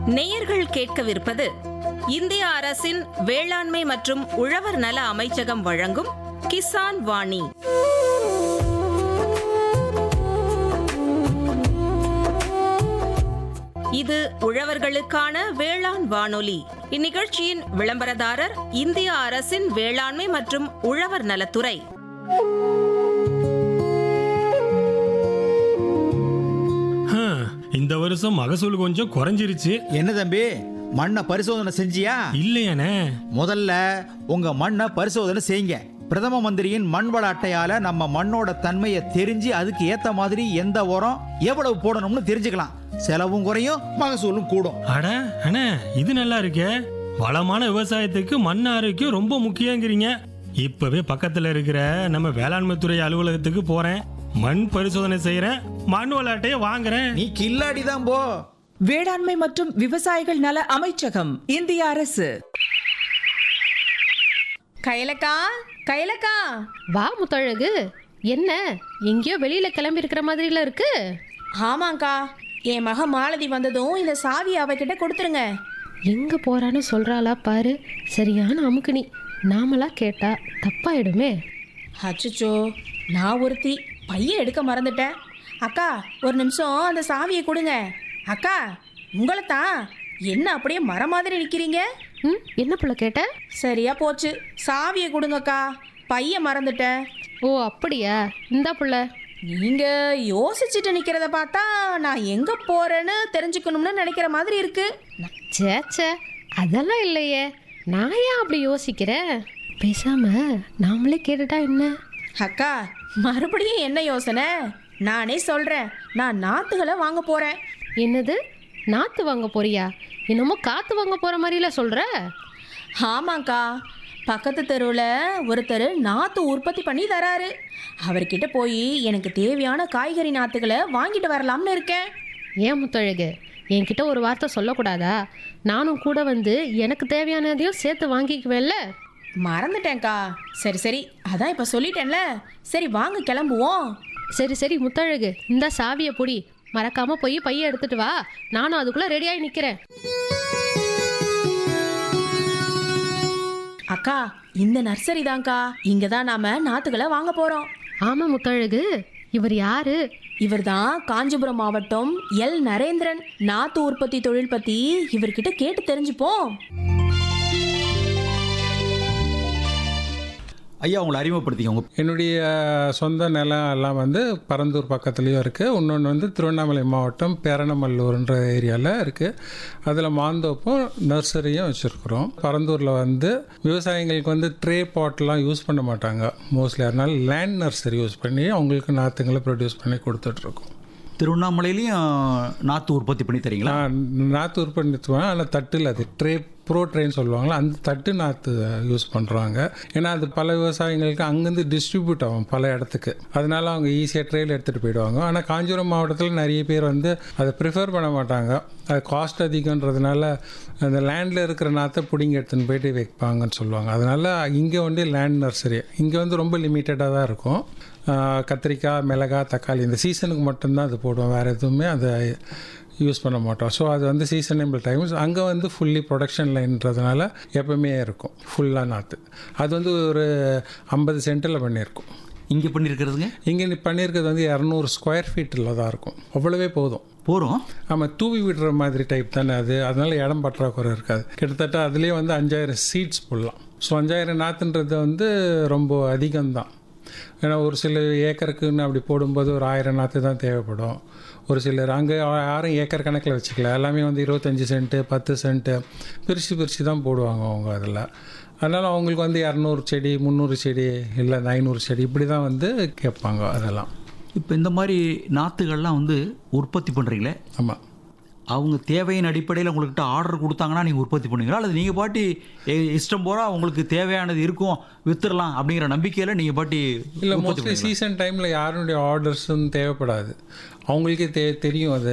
நேயர்கள் கேட்கவிருப்பது இந்திய அரசின் வேளாண்மை மற்றும் உழவர் நல அமைச்சகம் வழங்கும் கிசான் வாணி இது உழவர்களுக்கான வேளாண் வானொலி இந்நிகழ்ச்சியின் விளம்பரதாரர் இந்திய அரசின் வேளாண்மை மற்றும் உழவர் நலத்துறை ஹம், இந்த வருஷம் மகசூல் கொஞ்சம் குறைஞ்சிருச்சு என்ன தம்பி மண்ணை பரிசோதனை செஞ்சியா இல்லையானே முதல்ல உங்க மண்ணை பரிசோதனை செய்யுங்க பிரதம மந்திரியின் மண் வள அட்டையால நம்ம மண்ணோட தன்மையை தெரிஞ்சு அதுக்கு ஏத்த மாதிரி எந்த உரம் எவ்வளவு போடணும்னு தெரிஞ்சுக்கலாம் செலவும் குறையும் மகசூலும் கூடும் அட அண்ணே இது நல்லா இருக்கே வளமான விவசாயத்துக்கு மண் ஆரோக்கியம் ரொம்ப முக்கியங்கிறீங்க இப்பவே பக்கத்துல இருக்கிற நம்ம வேளாண்மை துறை அலுவலகத்துக்கு போறேன் மண் பரிசோதனை செய்யறேன் மண் விளையாட்டையே வாங்குறேன் நீ கில்லாடி தான் போ வேளாண்மை மற்றும் விவசாயிகள் நல அமைச்சகம் இந்திய அரசு கைலக்கா கைலக்கா வா முத்தழகு என்ன எங்கேயோ வெளியில கிளம்பி இருக்கிற மாதிரில இருக்கு ஆமாங்க்கா என் மக மாலதி வந்ததும் இந்த சாவியை அவகிட்ட கொடுத்துருங்க எங்க போறான்னு சொல்றாளா பாரு சரியான அமுக்குனி நாமளா கேட்டா தப்பாயிடுமே அச்சச்சோ நான் ஒருத்தி பையன் எடுக்க மறந்துட்டேன் அக்கா ஒரு நிமிஷம் அந்த சாவியை கொடுங்க அக்கா உங்களை தான் என்ன அப்படியே மர மாதிரி நிற்கிறீங்க ம் என்ன புள்ள கேட்ட சரியா போச்சு சாவியை கொடுங்கக்கா பையன் மறந்துட்டேன் ஓ அப்படியா இந்தா புள்ள நீங்க யோசிச்சுட்டு நிக்கிறத பார்த்தா நான் எங்க போறேன்னு தெரிஞ்சுக்கணும்னு நினைக்கிற மாதிரி இருக்கு ச்சே ச்சே அதெல்லாம் இல்லையே நான் ஏன் அப்படி யோசிக்கிறேன் பேசாம நாமளே கேட்டுட்டா என்ன அக்கா மறுபடியும் என்ன யோசனை நானே சொல்றேன் நான் நாத்துகளை வாங்க போறேன் என்னது நாத்து வாங்க போறியா என்னமோ காத்து வாங்க போற மாதிரில சொல்ற ஆமாங்க்கா பக்கத்து தெருவில் ஒருத்தர் நாத்து உற்பத்தி பண்ணி தராரு அவர்கிட்ட போய் எனக்கு தேவையான காய்கறி நாத்துகளை வாங்கிட்டு வரலாம்னு இருக்கேன் ஏன் முத்தழகு என்கிட்ட ஒரு வார்த்தை சொல்லக்கூடாதா நானும் கூட வந்து எனக்கு தேவையானதையும் சேர்த்து வாங்கிக்குவேன்ல மறந்துட்டேன்க்கா சரி சரி அதான் இப்போ சொல்லிட்டேன்ல சரி வாங்க கிளம்புவோம் சரி சரி முத்தழகு இந்த சாவியை பொடி மறக்காம போய் பைய எடுத்துட்டு வா நானும் அதுக்குள்ள ரெடியாகி நிக்கிறேன் அக்கா இந்த நர்சரி தான்க்கா இங்கே தான் நாம நாத்துகளை வாங்க போகிறோம் ஆமா முத்தழகு இவர் யாரு இவர்தான் காஞ்சிபுரம் மாவட்டம் எல் நரேந்திரன் நாத்து உற்பத்தி தொழில் பத்தி இவர்கிட்ட கேட்டு தெரிஞ்சுப்போம் ஐயா உங்களை அறிமுகப்படுத்திக்க உங்க என்னுடைய சொந்த நிலம் எல்லாம் வந்து பரந்தூர் பக்கத்துலேயும் இருக்குது இன்னொன்று வந்து திருவண்ணாமலை மாவட்டம் பேரணமல்லூர்ன்ற ஏரியாவில் இருக்குது அதில் மாந்தோப்பும் நர்சரியும் வச்சுருக்குறோம் பரந்தூரில் வந்து விவசாயிங்களுக்கு வந்து ட்ரே பாட்லாம் யூஸ் பண்ண மாட்டாங்க மோஸ்ட்லி அதனால லேண்ட் நர்சரி யூஸ் பண்ணி அவங்களுக்கு நாற்றுங்களை ப்ரொடியூஸ் பண்ணி கொடுத்துட்ருக்கோம் திருவண்ணாமலையிலையும் நாத்து உற்பத்தி பண்ணி தரீங்களா நான் நாற்று உற்பத்தி ஆனால் தட்டில் அது ட்ரே ப்ரோ ட்ரெயின் சொல்லுவாங்களா அந்த தட்டு நாற்று யூஸ் பண்ணுறாங்க ஏன்னா அது பல விவசாயிகளுக்கு அங்கேருந்து டிஸ்ட்ரிபியூட் ஆகும் பல இடத்துக்கு அதனால அவங்க ஈஸியாக ட்ரெயில் எடுத்துகிட்டு போயிடுவாங்க ஆனால் காஞ்சிபுரம் மாவட்டத்தில் நிறைய பேர் வந்து அதை ப்ரிஃபர் பண்ண மாட்டாங்க அது காஸ்ட் அதிகன்றதுனால அந்த லேண்டில் இருக்கிற நாற்றை பிடிங்கி எடுத்துன்னு போயிட்டு வைப்பாங்கன்னு சொல்லுவாங்க அதனால இங்கே வந்து லேண்ட் நர்சரி இங்கே வந்து ரொம்ப லிமிட்டடாக தான் இருக்கும் ஆஹ் கத்திரிக்காய் மிளகாய் தக்காளி இந்த சீசனுக்கு மட்டும்தான் அது போடுவோம் வேறு எதுவுமே அதை யூஸ் பண்ண மாட்டோம் ஸோ அது வந்து சீசனபிள் டைம்ஸ் அங்கே வந்து ஃபுல்லி ப்ரொடக்ஷன் லைன்றதுனால எப்பவுமே இருக்கும் ஃபுல்லாக நாற்று அது வந்து ஒரு ஐம்பது சென்ட்டில் பண்ணியிருக்கோம் இங்க பண்ணிருக்கிறதுங்க இங்கே நீ பண்ணியிருக்கிறது வந்து இரநூறு ஸ்கொயர் ஃபீட்டில் தான் இருக்கும் அவ்வளவே போதும் போறோம் ஆமாம் தூவி விடுற மாதிரி டைப் தானே அது அதனால இடம் பற்றாக்குறை இருக்காது கிட்டத்தட்ட அதுலேயே வந்து அஞ்சாயிரம் சீட்ஸ் போடலாம் ஸோ அஞ்சாயிரம் நாற்றுன்றது வந்து ரொம்ப அதிகம்தான் ஏன்னா ஒரு சில ஏக்கருக்குன்னு அப்படி போடும்போது ஒரு ஆயிரம் நாற்று தான் தேவைப்படும் ஒரு சிலர் அங்கே யாரும் ஏக்கர் கணக்கில் வச்சுக்கல எல்லாமே வந்து இருபத்தஞ்சி சென்ட்டு பத்து சென்ட்டு பிரித்து பிரித்து தான் போடுவாங்க அவங்க அதில் அதனால் அவங்களுக்கு வந்து இரநூறு செடி முந்நூறு செடி இல்லை ஐநூறு செடி இப்படி தான் வந்து கேட்பாங்க அதெல்லாம் இப்போ இந்த மாதிரி நாத்துகள்லாம் வந்து உற்பத்தி பண்றீங்களே ஆமாம் அவங்க தேவையின் அடிப்படையில் உங்கள்கிட்ட ஆர்டர் கொடுத்தாங்கன்னா நீங்கள் உற்பத்தி பண்ணுவீங்களா அல்லது நீங்கள் பாட்டி எ- இஷ்டம் போல உங்களுக்கு தேவையானது இருக்கும் வித்துடலாம் அப்படிங்கிற நம்பிக்கையில் நீங்கள் பாட்டி இல்லை உற்பத்தி மோஸ்ட்லி சீசன் டைமில் யாருடைய ஆர்டர்ஸும் தேவைப்படாது அவங்களுக்கே தெ தெரியும் அது